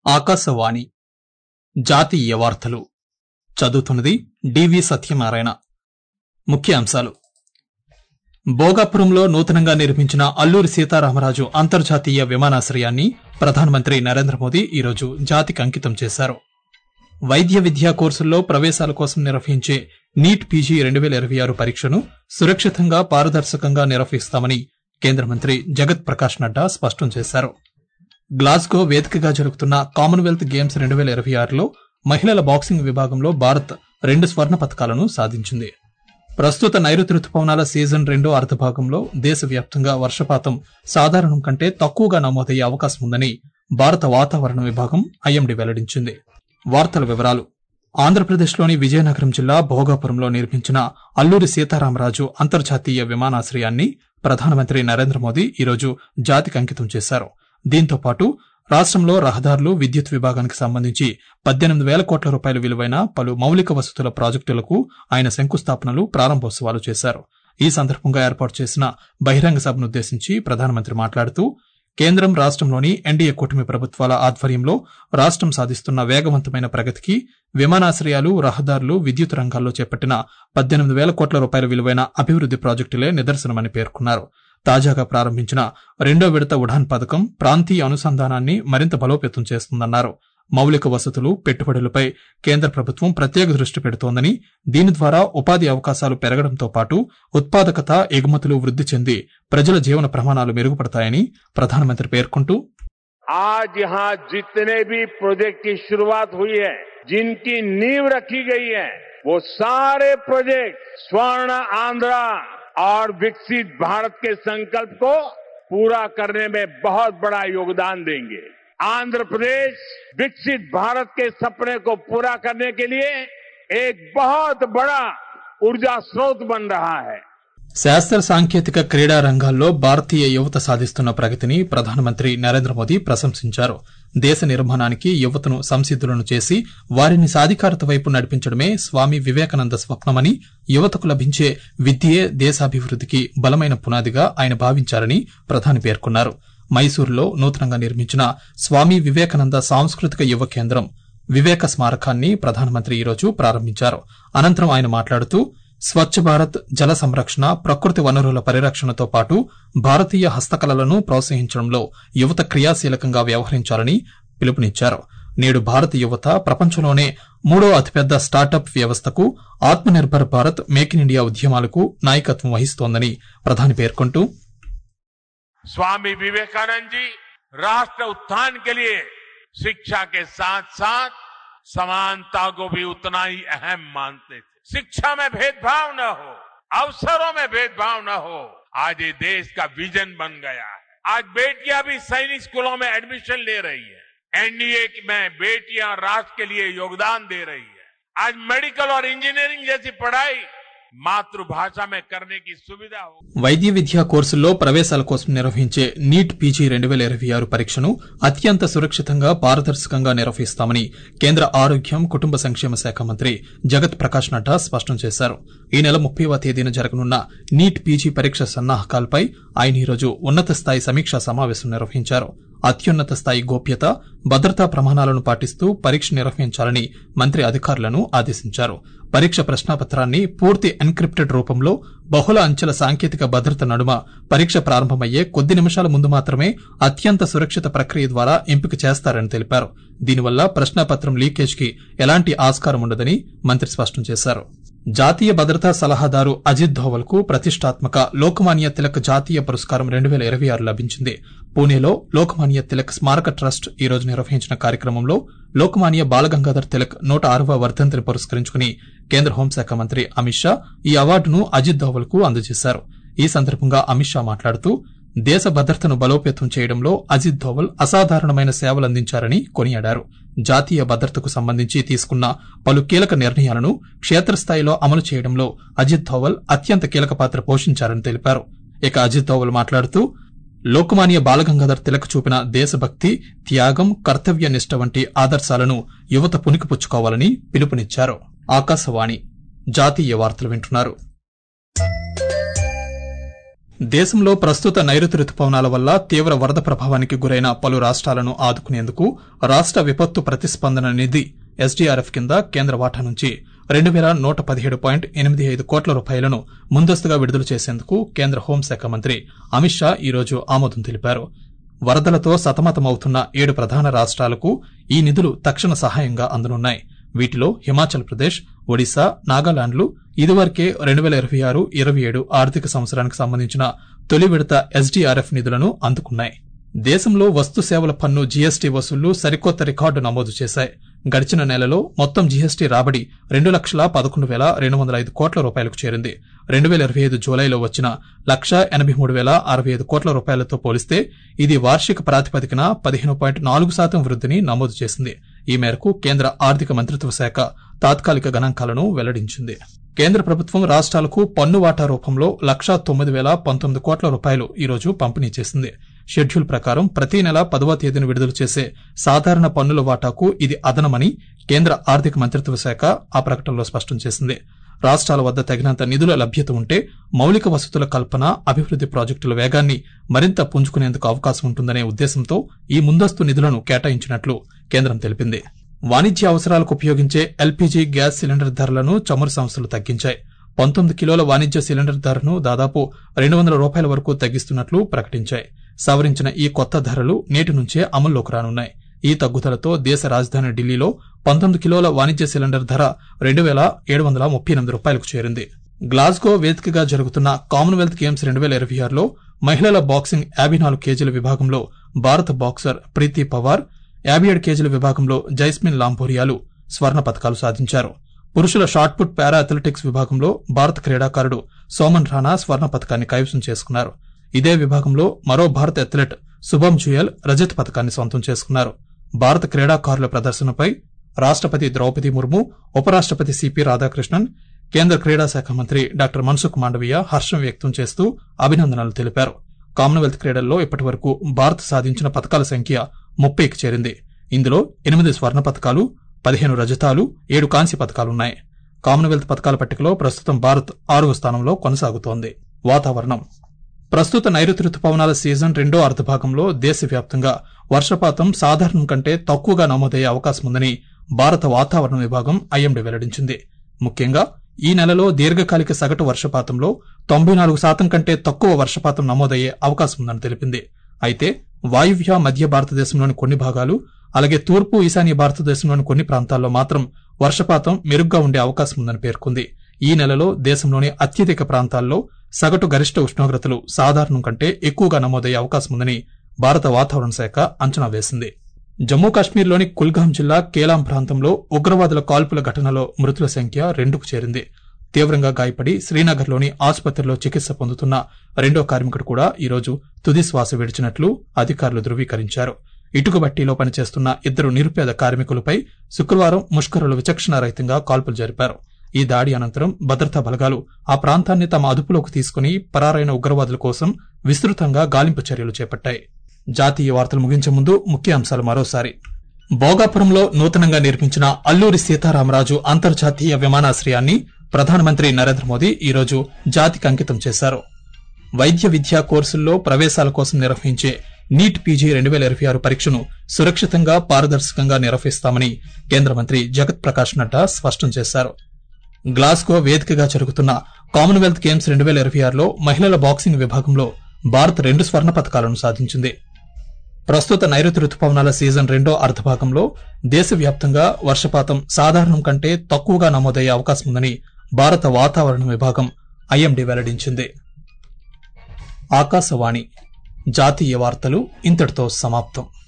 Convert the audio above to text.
ఆకాశవాణి జాతీయ వార్తలు చదువుతున్నది డివి సత్యనారాయణ ముఖ్యాంశాలు భోగాపురంలో నూతనంగా నిర్మించిన అల్లూరి సీతారామరాజు అంతర్జాతీయ విమానాశ్రయాన్ని ప్రధానమంత్రి నరేంద్ర మోదీ ఈరోజు జాతికి అంకితం చేశారు వైద్య విద్యా కోర్సుల్లో ప్రవేశాల కోసం నిర్వహించే నీట్ పీజీ రెండు వేల ఇరవై ఆరు పరీక్షను సురక్షితంగా పారదర్శకంగా నిర్వహిస్తామని కేంద్ర మంత్రి జగత్ ప్రకాష్ నడ్డా స్పష్టం చేశారు గ్లాస్గో వేదికగా జరుగుతున్న కామన్వెల్త్ గేమ్స్ రెండు వేల ఇరవై ఆరులో మహిళల బాక్సింగ్ విభాగంలో భారత్ రెండు స్వర్ణ పతకాలను సాధించింది ప్రస్తుత నైరుతి రుతుపవనాల సీజన్ రెండో అర్ధభాగంలో దేశవ్యాప్తంగా వర్షపాతం సాధారణం కంటే తక్కువగా నమోదయ్యే అవకాశం ఉందని భారత వాతావరణ విభాగం ఐఎండీ వెల్లడించింది వార్తల వివరాలు ఆంధ్రప్రదేశ్లోని విజయనగరం జిల్లా భోగాపురంలో నిర్మించిన అల్లూరి సీతారామరాజు అంతర్జాతీయ విమానాశ్రయాన్ని ప్రధానమంత్రి నరేంద్ర మోదీ ఈరోజు జాతికి అంకితం చేశారు దీంతో పాటు రాష్ట్రంలో రహదారులు విద్యుత్ విభాగానికి సంబంధించి పద్దెనిమిది వేల కోట్ల రూపాయల విలువైన పలు మౌలిక వసతుల ప్రాజెక్టులకు ఆయన శంకుస్థాపనలు ప్రారంభోత్సవాలు చేశారు ఈ సందర్భంగా ఏర్పాటు చేసిన బహిరంగ సభనుద్దేశించి ప్రధానమంత్రి మాట్లాడుతూ కేంద్రం రాష్ట్రంలోని ఎన్డీఏ కూటమి ప్రభుత్వాల ఆధ్వర్యంలో రాష్ట్రం సాధిస్తున్న వేగవంతమైన ప్రగతికి విమానాశ్రయాలు రహదారులు విద్యుత్ రంగాల్లో చేపట్టిన పద్దెనిమిది వేల కోట్ల రూపాయల విలువైన అభివృద్ది ప్రాజెక్టులే నిదర్శనమని పేర్కొన్నారు తాజాగా ప్రారంభించిన రెండో విడత ఉడాన్ పథకం ప్రాంతీయ అనుసంధానాన్ని మరింత బలోపేతం చేస్తుందన్నారు మౌలిక వసతులు పెట్టుబడులపై కేంద్ర ప్రభుత్వం ప్రత్యేక దృష్టి పెడుతోందని దీని ద్వారా ఉపాధి అవకాశాలు పెరగడంతో పాటు ఉత్పాదకత ఎగుమతులు వృద్ధి చెంది ప్రజల జీవన ప్రమాణాలు మెరుగుపడతాయని ప్రధానమంత్రి పేర్కొంటూ आज यहाँ जितने भी प्रोजेक्ट की शुरुआत हुई है जिनकी नींव रखी गई है वो सारे प्रोजेक्ट स्वर्ण आंध्रा और विकसित भारत के संकल्प को पूरा करने में बहुत बड़ा योगदान देंगे आंध्र प्रदेश विकसित भारत के सपने को पूरा करने के लिए एक बहुत बड़ा ऊर्जा स्रोत बन रहा है శాస్త్ర సాంకేతిక క్రీడా రంగాల్లో భారతీయ యువత సాధిస్తున్న ప్రగతిని ప్రధానమంత్రి నరేంద్ర మోదీ ప్రశంసించారు దేశ నిర్మాణానికి యువతను సంసిద్ధులను చేసి వారిని సాధికారత వైపు నడిపించడమే స్వామి వివేకానంద స్వప్నమని యువతకు లభించే విద్యే దేశాభివృద్ధికి బలమైన పునాదిగా ఆయన భావించారని ప్రధాని పేర్కొన్నారు మైసూరులో నూతనంగా నిర్మించిన స్వామి వివేకానంద సాంస్కృతిక యువ కేంద్రం వివేక స్మారకాన్ని ప్రధానమంత్రి ఈరోజు ప్రారంభించారు అనంతరం ఆయన మాట్లాడుతూ స్వచ్ఛ భారత్ జల సంరక్షణ ప్రకృతి వనరుల పరిరక్షణతో పాటు భారతీయ హస్తకళలను ప్రోత్సహించడంలో యువత క్రియాశీలకంగా వ్యవహరించాలని పిలుపునిచ్చారు నేడు భారత యువత ప్రపంచంలోనే మూడో అతిపెద్ద స్టార్టప్ వ్యవస్థకు Atmanirbhar Bharat make in India ఉద్యమాలకు నాయకత్వం వహిస్తోందని ప్రధాని పేర్కొంటూ स्वामी विवेकानंद जी राष्ट्र उत्थान के लिए शिक्षा के साथ साथ समानता को भी उतना ही अहम मानते थे शिक्षा में भेदभाव न हो अवसरों में भेदभाव न हो आज ये देश का विजन बन गया है आज बेटियां भी सैनिक स्कूलों में एडमिशन ले रही है एनडीए में बेटियां राष्ट्र के लिए योगदान दे रही है आज मेडिकल और इंजीनियरिंग जैसी पढ़ाई మాతృభాష में करने की सुविधा हो వైద్య విద్యా కోర్సుల్లో ప్రవేశాల కోసం నిర్వహించే నీట్ పీజీ రెండు వేల ఇరవై ఆరు పరీక్షను అత్యంత సురక్షితంగా పారదర్శకంగా నిర్వహిస్తామని కేంద్ర ఆరోగ్యం కుటుంబ సంక్షేమ శాఖ మంత్రి జగత్ ప్రకాష్ నడ్డా స్పష్టం చేశారు ఈ నెల ముప్పైవ తేదీన జరగనున్న నీట్ పీజీ పరీక్ష సన్నాహకాలపై ఆయన ఈరోజు ఉన్నత స్థాయి సమీక్షా సమావేశం నిర్వహించారు అత్యున్నత స్థాయి గోప్యత భద్రతా ప్రమాణాలను పాటిస్తూ పరీక్ష నిర్వహించాలని మంత్రి అధికారులను ఆదేశించారు పరీక్ష ప్రశ్నాపత్రాన్ని పూర్తి ఎన్క్రిప్టెడ్ రూపంలో బహుళ అంచెల సాంకేతిక భద్రత నడుమ పరీక్ష ప్రారంభమయ్యే కొద్ది నిమిషాల ముందు మాత్రమే అత్యంత సురక్షిత ప్రక్రియ ద్వారా ఎంపిక చేస్తారని తెలిపారు దీనివల్ల ప్రశ్నాపత్రం లీకేజ్ కి ఎలాంటి ఆస్కారం ఉండదని మంత్రి స్పష్టం చేశారు జాతీయ భద్రతా సలహాదారు అజిత్ ధోవల్ కు ప్రతిష్టాత్మక లోకమాన్య తిలక్ జాతీయ పురస్కారం రెండు వేల ఇరవై ఆరు లభించింది పూణేలో లోకమాన్య తిలక్ స్మారక ట్రస్ట్ ఈ రోజు నిర్వహించిన కార్యక్రమంలో లోకమాన్య బాలగంగాధర్ తిలక్ నూట ఆరవ వర్ధంతిని పురస్కరించుకుని కేంద్ర హోంశాఖ మంత్రి అమిత్ షా ఈ అవార్డును అజిత్ ధోవల్ కు అందజేశారు ఈ సందర్భంగా అమిత్ షా మాట్లాడుతూ దేశ భద్రతను బలోపేతం చేయడంలో అజిత్ ధోవల్ అసాధారణమైన సేవలందించారని కొనియాడారు జాతీయ భద్రతకు సంబంధించి తీసుకున్న పలు కీలక నిర్ణయాలను క్షేత్రస్థాయిలో అమలు చేయడంలో అజిత్ ధోవల్ అత్యంత కీలక పాత్ర పోషించారని తెలిపారు ఇక అజిత్ ధోవల్ మాట్లాడుతూ లోకమాన్య బాలగంగాధర్ తిలక్ చూపిన దేశభక్తి త్యాగం కర్తవ్య నిష్ట వంటి ఆదర్శాలను యువత పుణికిపుచ్చుకోవాలని పిలుపునిచ్చారు ఆకాశవాణి జాతీయ వార్తలు వింటున్నారు దేశంలో ప్రస్తుత నైరుతి రుతుపవనాల వల్ల తీవ్ర వరద ప్రభావానికి గురైన పలు రాష్ట్రాలను ఆదుకునేందుకు రాష్ట్ర విపత్తు ప్రతిస్పందన నిధి ఎస్డీఆర్ఎఫ్ కింద కేంద్ర వాటా నుంచి రెండు వేల నూట పదిహేడు పాయింట్ ఎనిమిది ఐదు కోట్ల రూపాయలను ముందస్తుగా విడుదల చేసేందుకు కేంద్ర హోంశాఖ మంత్రి అమిత్ షా ఈ రోజు ఆమోదం తెలిపారు వరదలతో సతమతమవుతున్న ఏడు ప్రధాన రాష్ట్రాలకు ఈ నిధులు తక్షణ సహాయంగా అందనున్నాయి వీటిలో హిమాచల్ ప్రదేశ్ ఒడిశా నాగాలాండ్లు ఇదివరకే రెండు వేల ఇరవై ఆరు ఇరవై ఏడు ఆర్థిక సంవత్సరానికి సంబంధించిన తొలి విడత ఎస్డీఆర్ఎఫ్ నిధులను అందుకున్నాయి దేశంలో వస్తు సేవల పన్ను జీఎస్టీ వసూళ్లు సరికొత్త రికార్డు నమోదు చేశాయి గడిచిన నెలలో మొత్తం జీఎస్టీ రాబడి రెండు లక్షల పదకొండు వేల రెండు వందల ఐదు కోట్ల రూపాయలకు చేరింది రెండు వేల ఇరవై ఐదు జూలైలో వచ్చిన లక్ష ఎనభై మూడు వేల అరవై ఐదు కోట్ల రూపాయలతో పోలిస్తే ఇది వార్షిక ప్రాతిపదికన పదిహేను పాయింట్ నాలుగు శాతం వృద్ధిని నమోదు చేసింది ఈ మేరకు కేంద్ర ఆర్థిక మంత్రిత్వ శాఖ తాత్కాలిక గణాంకాలను వెల్లడించింది కేంద్ర ప్రభుత్వం రాష్ట్రాలకు పన్ను వాటా రూపంలో లక్షా తొమ్మిది వేల పంతొమ్మిది కోట్ల రూపాయలు ఈ రోజు పంపిణీ చేసింది షెడ్యూల్ ప్రకారం ప్రతి నెల పదవ తేదీన విడుదల చేసే సాధారణ పన్నుల వాటాకు ఇది అదనమని కేంద్ర ఆర్థిక మంత్రిత్వ శాఖ ఆ ప్రకటనలో స్పష్టం చేసింది రాష్ట్రాల వద్ద తగినంత నిధుల లభ్యత ఉంటే మౌలిక వసతుల కల్పన అభివృద్ది ప్రాజెక్టుల వేగాన్ని మరింత పుంజుకునేందుకు అవకాశం ఉంటుందనే ఉద్దేశంతో ఈ ముందస్తు నిధులను కేటాయించినట్లు కేంద్రం తెలిపింది వాణిజ్య అవసరాలకు ఉపయోగించే ఎల్పీజీ గ్యాస్ సిలిండర్ ధరలను చమురు సంస్థలు తగ్గించాయి పంతొమ్మిది కిలోల వాణిజ్య సిలిండర్ ధరను దాదాపు రెండు వందల రూపాయల వరకు తగ్గిస్తున్నట్లు ప్రకటించాయి సవరించిన ఈ కొత్త ధరలు నేటి నుంచే అమల్లోకి రానున్నాయి ఈ తగ్గుదలతో దేశ రాజధాని ఢిల్లీలో పంతొమ్మిది కిలోల వాణిజ్య సిలిండర్ ధర రెండు వేల ఏడు వందల ముప్పై ఎనిమిది రూపాయలకు చేరింది గ్లాస్గో వేదికగా జరుగుతున్న కామన్వెల్త్ గేమ్స్ రెండు వేల ఇరవై ఆరులో మహిళల బాక్సింగ్ యాభై నాలుగు కేజీల విభాగంలో భారత బాక్సర్ ప్రీతి పవార్ యాభై ఏడు కేజీల విభాగంలో జైస్మిన్ లాంబోరియాలు స్వర్ణ పతకాలు సాధించారు పురుషుల షాట్పుట్ పారా అథ్లెటిక్స్ విభాగంలో భారత క్రీడాకారుడు సోమన్ రాణా స్వర్ణ పతకాన్ని కైవసం చేసుకున్నారు ఇదే విభాగంలో మరో భారత అథ్లెట్ శుభం జుయల్ రజత్ పతకాన్ని సొంతం చేసుకున్నారు భారత క్రీడాకారుల ప్రదర్శనపై రాష్టపతి ద్రౌపది ముర్ము ఉపరాష్టపతి సిపి రాధాకృష్ణన్ కేంద్ర క్రీడా శాఖ మంత్రి డాక్టర్ మన్సుఖ్ మాండవీయ హర్షం వ్యక్తం చేస్తూ అభినందనలు తెలిపారు కామన్వెల్త్ క్రీడల్లో ఇప్పటివరకు భారత్ సాధించిన పతకాల సంఖ్య ముప్పైకి చేరింది ఇందులో ఎనిమిది స్వర్ణ పతకాలు పదిహేను రజతాలు ఏడు కాంస్య పతకాలున్నాయి కామన్వెల్త్ పతకాల పట్టికలో ప్రస్తుతం భారత్ ఆరవ స్థానంలో కొనసాగుతోంది వాతావరణం ప్రస్తుత నైరుతి రుతుపవనాల సీజన్ రెండో అర్ధభాగంలో దేశవ్యాప్తంగా వర్షపాతం సాధారణం కంటే తక్కువగా నమోదయ్యే అవకాశం ఉందని భారత వాతావరణ విభాగం ఐఎండీ వెల్లడించింది ముఖ్యంగా ఈ నెలలో దీర్ఘకాలిక సగటు వర్షపాతంలో తొంభై నాలుగు శాతం కంటే తక్కువ వర్షపాతం నమోదయ్యే అవకాశం ఉందని తెలిపింది అయితే వాయువ్య మధ్య భారతదేశంలోని కొన్ని భాగాలు అలాగే తూర్పు ఈశాన్య భారతదేశంలోని కొన్ని ప్రాంతాల్లో మాత్రం వర్షపాతం మెరుగ్గా ఉండే అవకాశం ఉందని పేర్కొంది ఈ నెలలో దేశంలోని అత్యధిక ప్రాంతాల్లో సగటు గరిష్ట ఉష్ణోగ్రతలు సాధారణం కంటే ఎక్కువగా నమోదయ్యే అవకాశం ఉందని భారత వాతావరణ శాఖ అంచనా వేసింది జమ్మూ కాశ్మీర్లోని కుల్గాం జిల్లా కేలాం ప్రాంతంలో ఉగ్రవాదుల కాల్పుల ఘటనలో మృతుల సంఖ్య రెండుకు చేరింది తీవ్రంగా గాయపడి శ్రీనగర్లోని ఆసుపత్రిలో చికిత్స పొందుతున్న రెండో కార్మికుడు కూడా ఈరోజు తుది శ్వాస విడిచినట్లు అధికారులు ధృవీకరించారు ఇటుకబట్టీలో పనిచేస్తున్న ఇద్దరు నిరుపేద కార్మికులపై శుక్రవారం ముష్కరులు విచక్షణారహితంగా కాల్పులు జరిపారు ఈ దాడి అనంతరం భద్రతా బలగాలు ఆ ప్రాంతాన్ని తమ అదుపులోకి తీసుకుని పరారైన ఉగ్రవాదుల కోసం విస్తృతంగా గాలింపు చర్యలు చేపట్టాయి జాతీయ వార్తలు ముగించే ముందు ముఖ్య అంశాలు మరోసారి భోగాపురంలో నూతనంగా నిర్మించిన అల్లూరి సీతారామరాజు అంతర్జాతీయ విమానాశ్రయాన్ని ప్రధానమంత్రి నరేంద్ర మోదీ ఈరోజు జాతికి అంకితం చేశారు వైద్య విద్యా కోర్సుల్లో ప్రవేశాల కోసం నిర్వహించే నీట్ పీజీ రెండు వేల ఇరవై ఆరు పరీక్షను సురక్షితంగా పారదర్శకంగా నిర్వహిస్తామని కేంద్ర మంత్రి జగత్ ప్రకాష్ నడ్డా స్పష్టం చేశారు గ్లాస్గో వేదికగా జరుగుతున్న కామన్వెల్త్ గేమ్స్ రెండు వేల ఇరవై ఆరులో మహిళల బాక్సింగ్ విభాగంలో భారత్ రెండు స్వర్ణ పతకాలను సాధించింది ప్రస్తుత నైరుతి రుతుపవనాల సీజన్ రెండో అర్ధభాగంలో దేశవ్యాప్తంగా వర్షపాతం సాధారణం కంటే తక్కువగా నమోదయ్యే అవకాశం ఉందని భారత వాతావరణ విభాగం ఐఎండీ వెల్లడించింది ఆకాశవాణి జాతీయ వార్తలు ఇంతటితో సమాప్తం